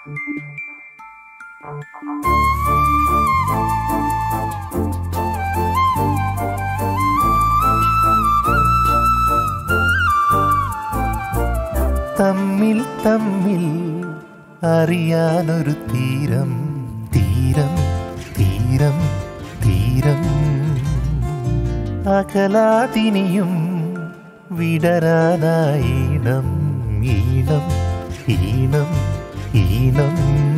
തമ്മിൽ തമ്മിൽ അറിയാനൊരു തീരം തീരം തീരം തീരം അകലാതിനിയും വിടരാനായിണം ഈണം ഈണം ഈണം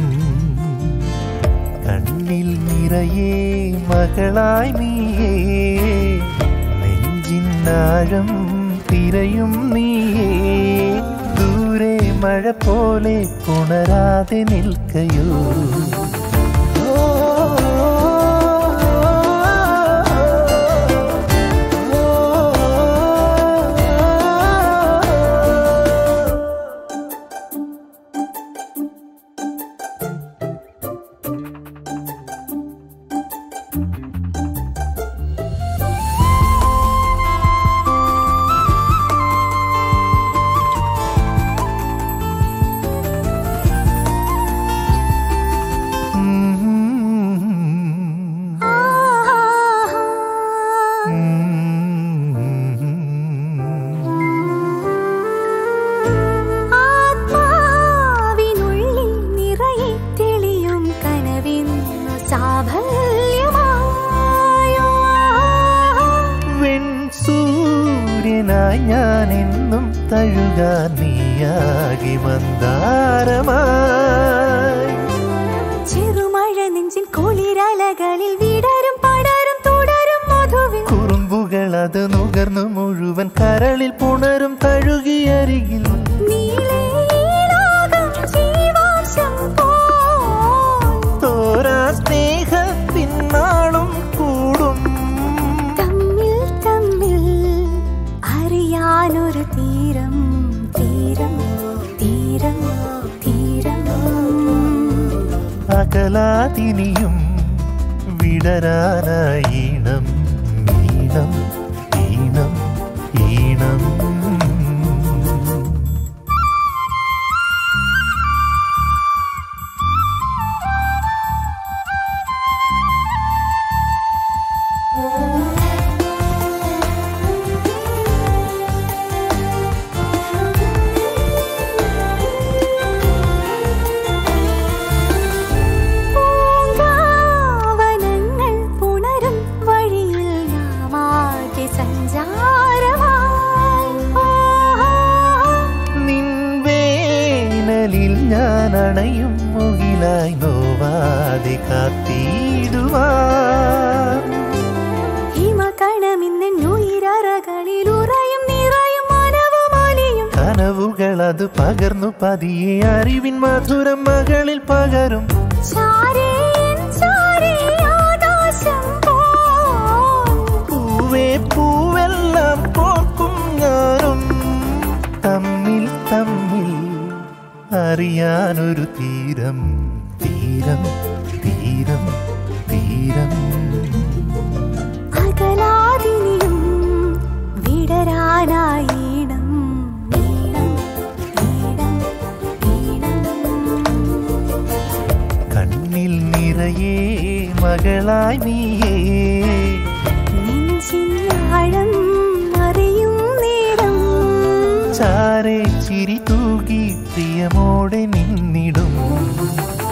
കണ്ണിൽ നിറയെ മകളായി നീയേ നെഞ്ചിന്നാഴം തിരയും നീയേ ദൂരെ മഴ പോലെ പുണരാതെ നിൽക്കയോ ആത്മാവിനുള്ളിൽ നിറയെ തെളിയും കനവിന്നു സാഫല്യമായോ വെൺ സൂര്യനായി ഞാൻ എന്നും തഴുകാൻ നീയാകി മന്ദാരമായി ചെറുമഴ നെഞ്ചിൻ കുളിരലകളിൽ വിടരും പടരും തുടരും മധുവിൻ കുറുമ്പുകൾ അത് നുകർന്നു മുഴുവൻ കരളിൽ പുണരും തഴുകിയരികിൽ നീളേലോകം ജീവാംശം പോൽ തോരാ സ്നേഹത്തിനാളും കൂടും തമ്മിൽ തമ്മിൽ അറിയാനൊരു തീരം തീരം തീരം തീരം അകലാതിനിയും വിടരാനായിണം ഈണം ഈണം ഈണം പൂങ്കാവനങ്ങൾ പുണരും വഴിയിൽ നാമാകെ സഞ്ചാരമായി നിൻ വേനലിൽ ഞാൻ അണയും മുകിലായി നോവാതെ കാത്തിടുവാൻ ഹിമകണമിന്ന് ഉയരറകളിൽ ഉറയും നിറയും മനവും ഒലിയും കനവുകൾ അത് പകർന്നു പതിയെ അറിവിൻ മധുരം മകളിൽ പകരും ചാരേ ചാരേ ആകാശം പോൽ പൂവേ പൂവെല്ലാം കോർക്കും ഞാനും തമ്മിൽ തമ്മിൽ അറിയാനൊരു തീരം തീരം തീരം തീരം അകലാതിനിയും വിടരാനായിടം ഈണം ഈണം ഈണം കണ്ണിൽ നിറയെ മകളായി നീയേ നെഞ്ചിൻ ആഴം അറിയും നേരം ചാരെ ചിരി തൂകി പ്രിയമോടെ നിന്നിടും